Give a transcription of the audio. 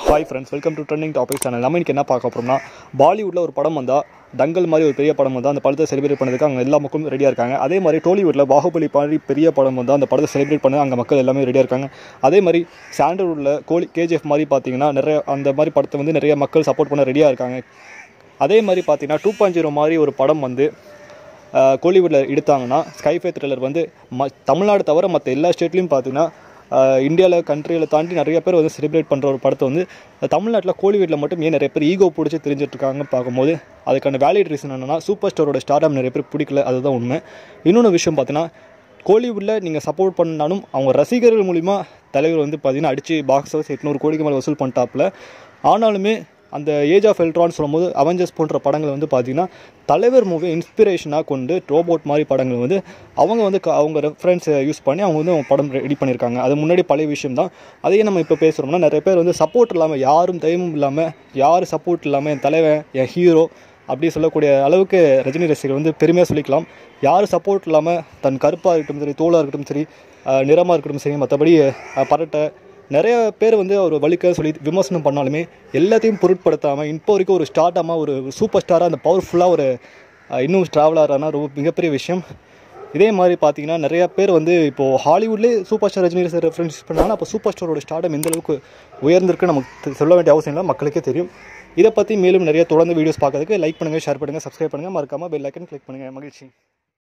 hi friends welcome to trending topic channel நம்ம இன்னைக்கு என்ன பார்க்க போகிறோம்னா பாலிவுட்டில் ஒரு படம் வந்தால் தங்கல் மாதிரி ஒரு பெரிய படம் வந்தால் அந்த படத்தை செலிப்ரேட் பண்ணதுக்கு அங்கே எல்லா மக்களும் ரெடியாக இருக்காங்க அதே மாதிரி டோலிவுட்டில் பாகுபலி மாதிரி பெரிய படம் வந்தால் அந்த படத்தை செலிப்ரேட் பண்ண அங்கே மக்கள் எல்லாமே ரெடியாக இருக்காங்க அதே மாதிரி சாண்டல்வுட்டில் கோலி கேஜிஎஃப் மாதிரி பார்த்தீங்கன்னா நிறைய அந்த மாதிரி படத்தை வந்து நிறைய மக்கள் சப்போர்ட் பண்ண ரெடியாக இருக்காங்க அதே மாதிரி பார்த்தீங்கன்னா டூ பாயிண்ட் ஜீரோ மாதிரி ஒரு படம் வந்து கோலிவுட்டில் எடுத்தாங்கன்னா ஸ்கைஃபே த்ரில்லர் வந்து ம தமிழ்நாடு தவிர மற்ற எல்லா ஸ்டேட்லேயும் பார்த்தீங்கன்னா இந்தியாவில் கண்ட்ரியில் தாண்டி நிறைய பேர் வந்து செலிப்ரேட் பண்ணுற ஒரு படத்தை வந்து தமிழ்நாட்டில் கோலிவுட்டில் மட்டும் ஏன் நிறைய பேர் ஈகோ பிடிச்சி தெரிஞ்சிட்டு இருக்காங்கன்னு பார்க்கும்போது அதுக்கான வேலிட் ரீசன் என்னென்னா சூப்பர் ஸ்டாரோட ஸ்டார்டம் நிறைய பேர் பிடிக்கல அதுதான் உண்மை இன்னொன்று விஷயம் பார்த்தீங்கன்னா கோலிவுட்டில் நீங்கள் சப்போர்ட் பண்ணாலும் அவங்க ரசிகர்கள் மூலிமா தலைவர் வந்து பார்த்தீங்கன்னா அடித்து பாக்ஸ் ஆஃபீஸ் எட்நூறு கோடிக்கு மேலே வசூல் பண்ணிட்டாப்புல ஆனாலுமே அந்த ஏஜ் ஆஃப் எல்ட்ரான் சொல்லும்போது அவெஞ்சர்ஸ் போன்ற படங்கள் வந்து பார்த்தீங்கன்னா தலைவர் மூவி இன்ஸ்பிரேஷனாக கொண்டு ரோபோட் மாதிரி படங்கள் வந்து அவங்க வந்து க- அவங்க ரெஃபரன்ஸை யூஸ் பண்ணி அவங்க வந்து அவங்க படம் ரெடி பண்ணியிருக்காங்க அது முன்னாடி பழைய விஷயம் தான் அதையே நம்ம இப்போ பேசுகிறோம்னா நிறைய பேர் வந்து சப்போர்ட் இல்லாமல் யாரும் தெய்வமும் இல்லாமல் யார் சப்போர்ட் இல்லாமல் என் தலைவன் என் ஹீரோ அப்படி சொல்லக்கூடிய அளவுக்கு ரஜினி ரசிகர் வந்து பெருமையாக சொல்லிக்கலாம் யார் சப்போர்ட் இல்லாமல் தன் கருப்பாக இருக்கட்டும் சரி தோலாக இருக்கட்டும் சரி அஹ், நிறமாக இருக்கட்டும் சரி மற்றபடி அஹ், பரட்டை நிறைய பேர் வந்து அவர் வலிக்க சொல்லி விமர்சனம் பண்ணாலுமே எல்லாத்தையும் பொருட்படுத்தாமல் இப்போ வரைக்கும் ஒரு ஸ்டார்டாமல் ஒரு சூப்பர் ஸ்டாராக அந்த பவர்ஃபுல்லாக ஒரு அஹ், இன்னும் ட்ராவல் ஆகிறாருன்னா ரொம்ப மிகப்பெரிய விஷயம் இதே மாதிரி பார்த்தீங்கன்னா நிறைய பேர் வந்து இப்போது ஹாலிவுட்லேயே super star Rajini sir reference பண்ணாங்கன்னா அப்போ சூப்பர் ஸ்டாரோட ஸ்டார்டம் எந்த அளவுக்கு உயர்ந்திருக்கு நமக்கு தெ- சொல்ல வேண்டிய அவசியம் இல்லை மக்களுக்கே தெரியும் இதை பற்றி மேலும் நிறைய தொடர்ந்து வீடியோஸ் பார்க்கறதுக்கு லைக் பண்ணுங்கள் ஷேர் பண்ணுங்கள் சப்ஸ்கிரைப் பண்ணுங்கள் மறக்காமல் பெல் ஐக்கன் கிளிக் பண்ணுங்கள் மகிழ்ச்சி